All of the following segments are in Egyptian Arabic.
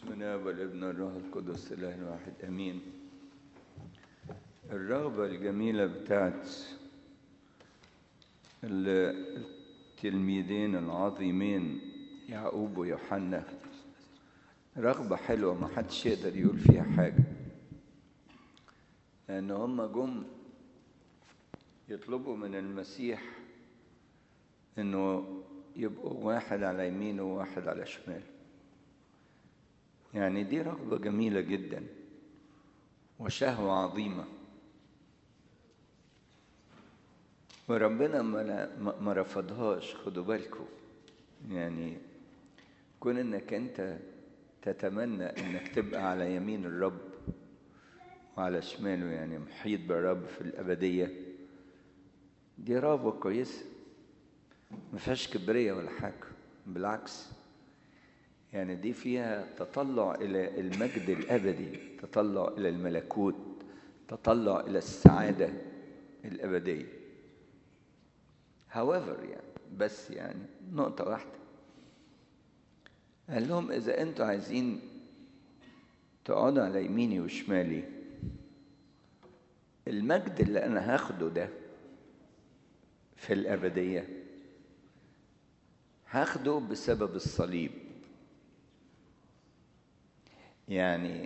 بسم الله والابن والروح القدس الاله الواحد امين الرغبه الجميله بتاعت ال- التلميذين العظيمين يعقوب ويوحنا رغبه حلوه ما حدش يقدر يقول فيها حاجه لان هم جم يطلبوا من المسيح انه يبقوا واحد على يمينه وواحد على شماله يعني دي رغبة جميلة جدا وشهوة عظيمة وربنا ما ما- ما رفضهاش خدوا بالكم يعني كون انك انت تتمنى انك تبقى على يمين الرب وعلى شماله يعني محيط بالرب في الأبدية دي رغبة كويسة ما فيهاش كبرية ولا حاجة بالعكس يعني دي فيها تطلع إلى المجد الأبدي تطلع إلى الملكوت تطلع إلى السعادة الأبدية however يعني بس يعني نقطة واحدة قال لهم إذا أنتوا عايزين تقعدوا على يميني وشمالي المجد اللي أنا هاخده ده في الأبدية هاخده بسبب الصليب يعني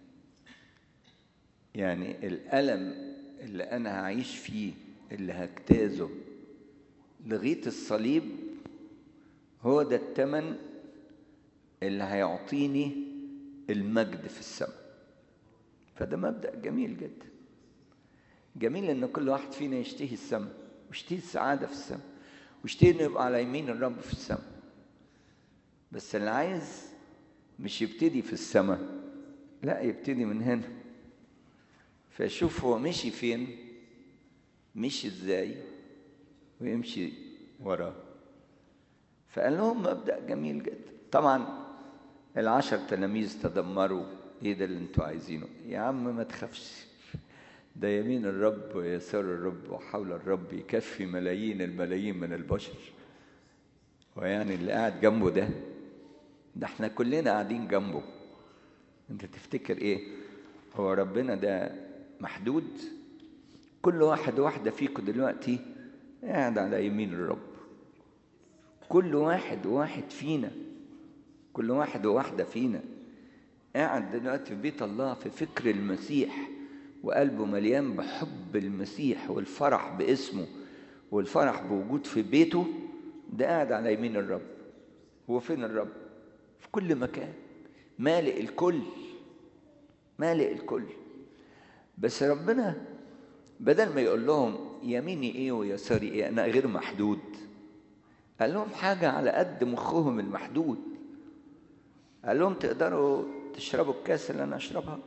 يعني الألم اللي أنا هعيش فيه اللي هجتازه لغاية الصليب هو ده التمن اللي هيعطيني المجد في السماء فده مبدأ جميل جدا جميل ان كل واحد فينا يشتهي السماء ويشتهي السعادة في السماء ويشتهي انه يبقى على يمين الرب في السماء بس اللي عايز مش يبتدي في السماء لا يبتدي من هنا فشوف هو مشي فين مشي ازاي ويمشي وراه فقال لهم مبدأ جميل جدا طبعا العشر تلاميذ تدمروا ايه ده اللي انتوا عايزينه يا عم ما تخافش ده يمين الرب ويسار الرب وحول الرب يكفي ملايين الملايين من البشر ويعني اللي قاعد جنبه ده ده احنا كلنا قاعدين جنبه انت تفتكر ايه هو ربنا ده محدود كل واحد واحدة فيكم دلوقتي قاعد على يمين الرب كل واحد واحد فينا كل واحد وواحدة فينا قاعد دلوقتي في بيت الله في فكر المسيح وقلبه مليان بحب المسيح والفرح باسمه والفرح بوجود في بيته ده قاعد على يمين الرب هو فين الرب في كل مكان مالئ الكل مالئ الكل بس ربنا بدل ما يقول لهم يميني ايه ويساري ايه انا غير محدود قال لهم حاجة على قد مخهم المحدود قال لهم تقدروا تشربوا الكاس اللي انا اشربها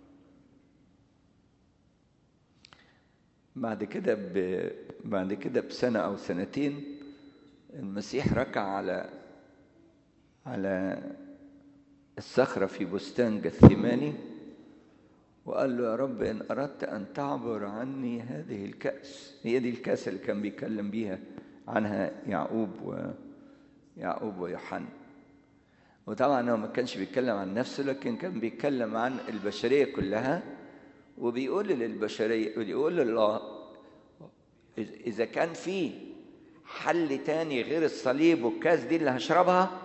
بعد كده ب... بعد كده بسنة أو سنتين المسيح ركع على على الصخرة في بستان جثماني وقال له يا رب إن أردت أن تعبر عني هذه الكأس هي دي الكأس اللي كان بيتكلم بيها عنها يعقوب و يعقوب ويوحنا وطبعا هو ما كانش بيتكلم عن نفسه لكن كان بيتكلم عن البشرية كلها وبيقول للبشرية بيقول لله إذا كان في حل تاني غير الصليب والكاس دي اللي هشربها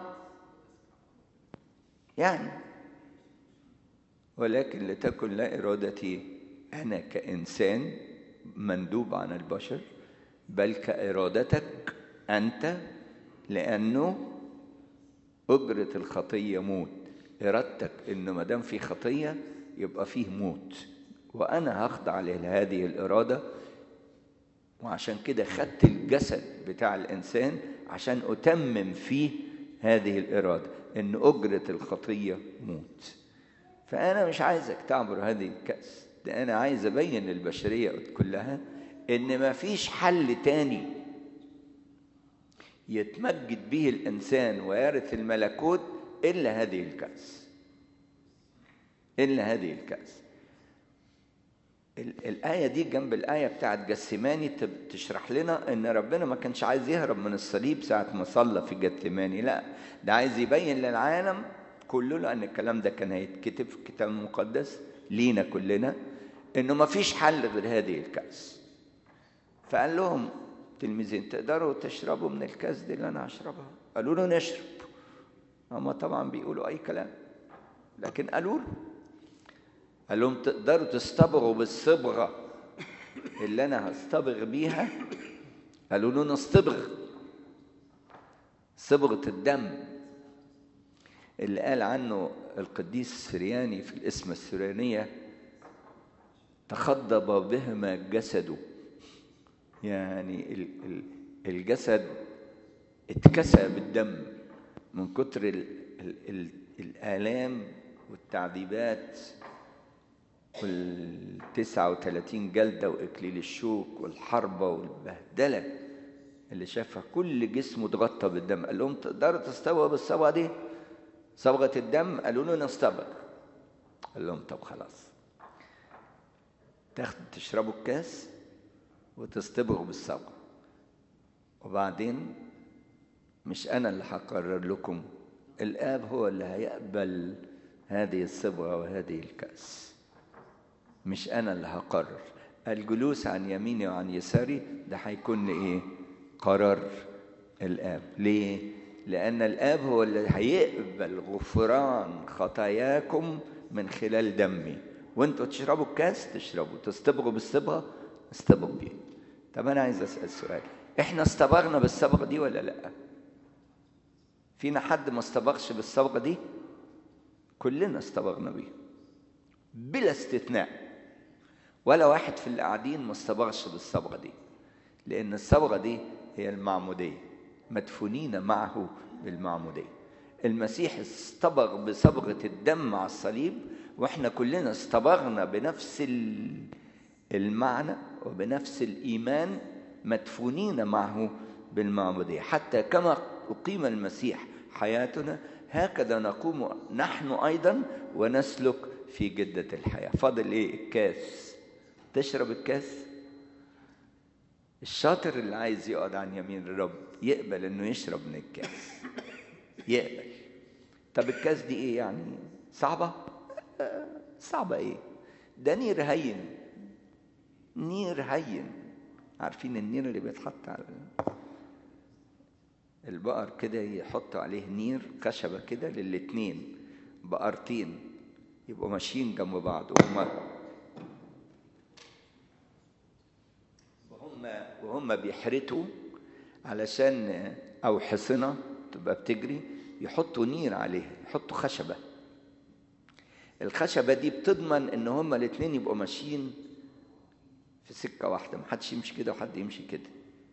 يعني ولكن لتكن لا إرادتي أنا كإنسان مندوب عن البشر بل كإرادتك أنت لأنه أجرة الخطية موت إرادتك إنه ما دام في خطية يبقى فيه موت وأنا هخضع لهذه الإرادة وعشان كده خدت الجسد بتاع الإنسان عشان أتمم فيه هذه الإرادة إن أجرة الخطية موت فأنا مش عايزك تعبر هذه الكأس ده أنا عايز أبين للبشرية كلها إن ما فيش حل تاني يتمجد به الإنسان ويرث الملكوت إلا هذه الكأس إلا هذه الكأس ال- الآية دي جنب الآية بتاعت جسماني تب- تشرح لنا إن ربنا ما كانش عايز يهرب من الصليب ساعة ما صلى في جثماني لا ده عايز يبين للعالم كله لأن الكلام ده كان هيتكتب في الكتاب المقدس لينا كلنا إنه ما فيش حل غير هذه الكأس فقال لهم تلميذين تقدروا تشربوا من الكأس دي اللي أنا هشربها قالوا له نشرب هما طبعا بيقولوا أي كلام لكن قالوا له قال لهم تقدروا تصطبغوا بالصبغة اللي أنا هصطبغ بيها قالوا له نصطبغ صبغة الدم اللي قال عنه القديس السرياني في الاسم السريانية تخضب بهما جسده يعني الجسد اتكسى بالدم من كتر ال ال ال الآلام والتعذيبات والتسعة وثلاثين جلدة وإكليل الشوك والحربة والبهدلة اللي شافها كل جسمه اتغطى بالدم قال لهم تقدروا تستوعبوا بالصبغة دي صبغة الدم قالوا له نستبغ قال لهم طب خلاص تاخدوا تشربوا الكاس وتصطبغوا بالصبغة وبعدين مش أنا اللي هقرر لكم الآب هو اللي هيقبل هذه الصبغة وهذه الكأس مش أنا اللي هقرر الجلوس عن يميني وعن يساري ده هيكون إيه قرار الآب ليه؟ لأن الآب هو اللي هيقبل غفران خطاياكم من خلال دمي وانتوا تشربوا الكاس تشربوا تصطبغوا بالصبغة اصطبغوا بيه طب أنا عايز أسأل سؤال احنا اصطبغنا بالصبغة دي ولا لأ؟ فينا حد ما اصطبغش بالصبغة دي؟ كلنا اصطبغنا بيها بلا استثناء ولا واحد في اللي قاعدين ما اصطبغش بالصبغة دي لأن الصبغة دي هي المعمودية مدفونين معه بالمعمودية المسيح اصطبغ بصبغة الدم على الصليب واحنا كلنا اصطبغنا بنفس المعنى وبنفس الإيمان مدفونين معه بالمعمودية حتى كما أقيم المسيح حياتنا هكذا نقوم نحن أيضا ونسلك في جدة الحياة فاضل إيه الكاس تشرب الكاس الشاطر اللي عايز يقعد عن يمين الرب يقبل انه يشرب من الكاس يقبل طب الكاس دي ايه يعني صعبة صعبة ايه ده نير هين نير هين عارفين النير اللي بيتحط على البقر كده يحطوا عليه نير خشبة كده للاتنين بقرتين يبقوا ماشيين جنب بعض وهم وهم وهم بيحرتوا علشان او حصنة تبقى بتجري يحطوا نير عليها يحطوا خشبة الخشبة دي بتضمن ان هما الاتنين يبقوا ماشيين في سكة واحدة محدش يمشي كده وحد يمشي كده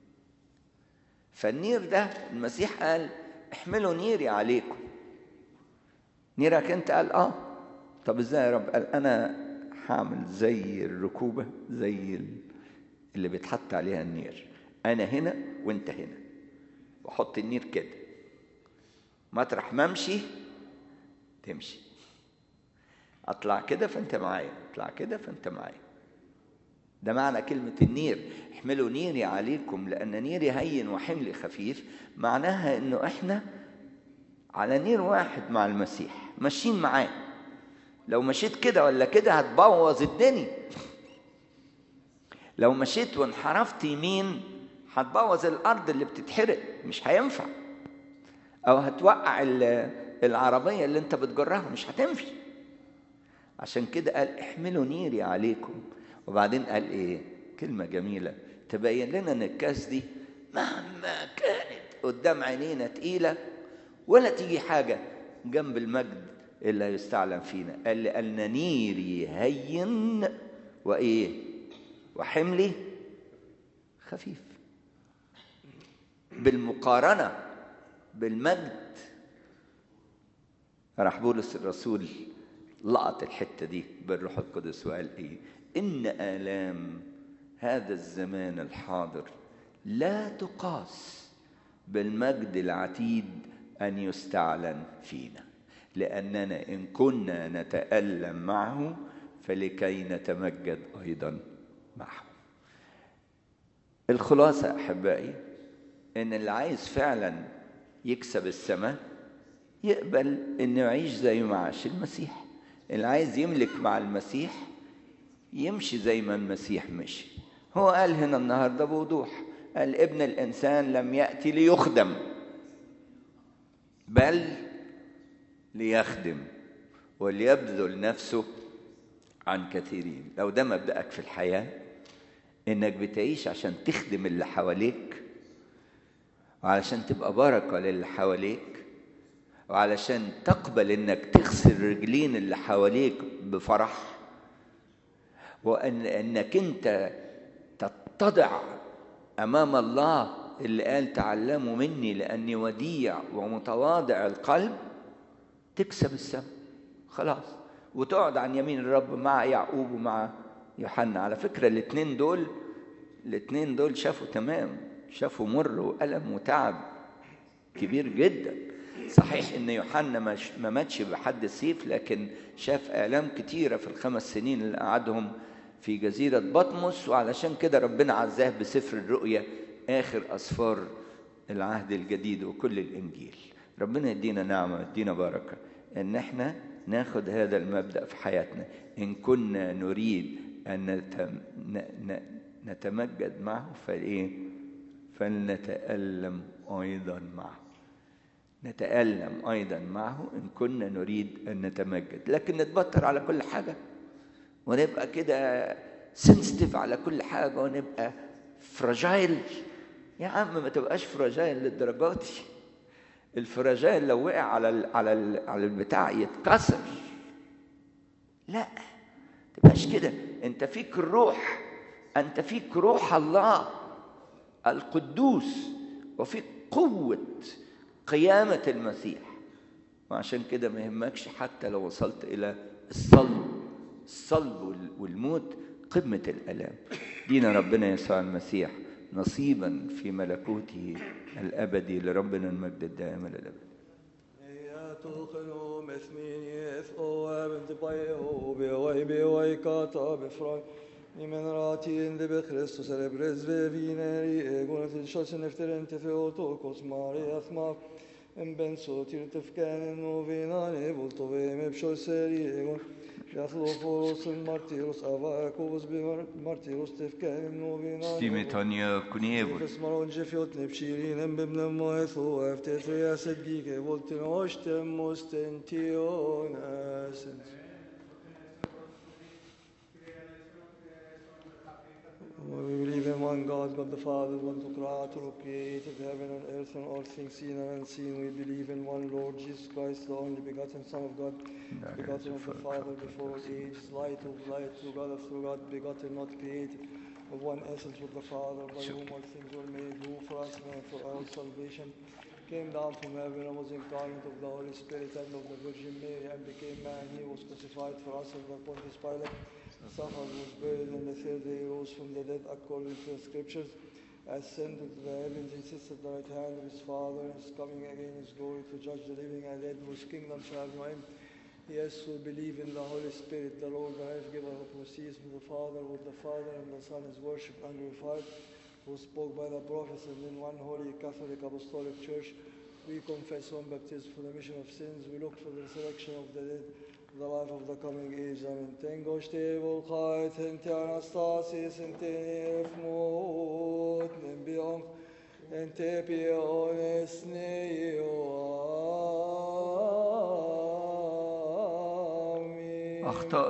فالنير ده المسيح قال احملوا نيري عليكم نيرك انت قال اه طب ازاي يا رب قال انا هعمل زي الركوبة زي اللي بيتحط عليها النير انا هنا وانت هنا واحط النير كده مطرح ما امشي تمشي اطلع كده فانت معايا اطلع كده فانت معايا ده معنى كلمة النير احملوا نيري عليكم لأن نيري هين وحملي خفيف معناها إنه إحنا على نير واحد مع المسيح ماشيين معاه لو مشيت كده ولا كده هتبوظ الدنيا لو مشيت وانحرفت يمين هتبوظ الأرض اللي بتتحرق مش هينفع أو هتوقع العربية اللي أنت بتجرها مش هتنفع عشان كده قال احملوا نيري عليكم وبعدين قال ايه كلمة جميلة تبين لنا ان الكاس دي مهما كانت قدام عينينا تقيلة ولا تيجي حاجة جنب المجد اللي هيستعلن فينا قال لأن نيري هين وإيه وحملي خفيف بالمقارنة بالمجد راح بولس الرسول لقط الحتة دي بالروح القدس وقال إيه إن آلام هذا الزمان الحاضر لا تقاس بالمجد العتيد أن يستعلن فينا لأننا إن كنا نتألم معه فلكي نتمجد أيضا معه الخلاصة أحبائي إن اللي عايز فعلا يكسب السماء يقبل انه يعيش زي ما عاش المسيح اللي عايز يملك مع المسيح يمشي زي ما المسيح مشي هو قال هنا النهارده بوضوح قال ابن الانسان لم ياتي ليخدم بل ليخدم وليبذل نفسه عن كثيرين لو ده مبدأك في الحياة إنك بتعيش عشان تخدم اللي حواليك وعلشان تبقى بركة للي حواليك وعلشان تقبل إنك تغسل رجلين اللي حواليك بفرح وأن إنك أنت تتضع أمام الله اللي قال تعلموا مني لأني وديع ومتواضع القلب تكسب السماء خلاص وتقعد عن يمين الرب مع يعقوب ومع يوحنا على فكرة الاثنين دول الاثنين دول شافوا تمام شافوا مر وألم وتعب كبير جدا صحيح ان يوحنا ما ماتش بحد السيف لكن شاف آلام كتيرة في الخمس سنين اللي قعدهم في جزيرة بطمس وعلشان كده ربنا عزاه بسفر الرؤيا آخر أسفار العهد الجديد وكل الإنجيل ربنا يدينا نعمة يدينا بركة إن إحنا ناخد هذا المبدأ في حياتنا إن كنا نريد أن نتمجد معه فإيه فلنتألم أيضا معه نتألم أيضا معه إن كنا نريد أن نتمجد لكن نتبطر على كل حاجة ونبقى كده سنسيتيف على كل حاجة ونبقى فراجايل يا عم ما تبقاش فراجايل للدرجات دي الفراجايل لو وقع على ال على ال على البتاع يتكسر لا تبقاش كده انت فيك الروح انت فيك روح الله القدوس وفيك قوة قيامة المسيح وعشان كده ما يهمكش حتى لو وصلت إلى الصلب الصلب والموت قمة الألام دينا ربنا يسوع المسيح نصيبا في ملكوته الأبدي لربنا المجد الدائم إلى الأبد تخنو مثميني اثقو ابن تبايو بيوي بيوي كاتا بفراي Nimen ratin de be Christus er brez ve vineri egon til sjosen efter en til Theotokos Marias ma en ben så til tefkanen og vinane volto ve me psjoseri egon Jafloforos en martiros avakos be martiros tefkanen og vinane Timetonia Kunievul Fes maron jefiot nepshirin en bebne moetho efter triaset gike voltin oshtem mostentionasen We believe in one God, God the Father, one to Creator who created heaven and earth and all things seen and unseen. We believe in one Lord Jesus Christ, the only begotten Son of God, begotten of the Father before all ages, light of light, through God of through God, begotten, not created, of one essence with the Father, by whom all things were made, who for us and for our salvation came down from heaven and was incarnate of the Holy Spirit and of the Virgin Mary and became man. He was crucified for us under Pontius Pilate suffered, was buried, and the third day rose from the dead according to the scriptures, ascended to the heavens, he sits at the right hand of his Father, and is coming again in his glory to judge the living and dead, whose kingdom shall have no end. Yes, we believe in the Holy Spirit, the Lord, the life giver, who proceeds from the Father, with the Father and the Son is worshipped and glorified, who spoke by the prophets, and in one holy Catholic Apostolic Church, we confess one baptism for the remission of sins, we look for the resurrection of the dead, the life of the coming age. Amen. Tengo stevul chait, ente anastasis, ente nefmut, nembion, ente piones neo. Amen. أخطأ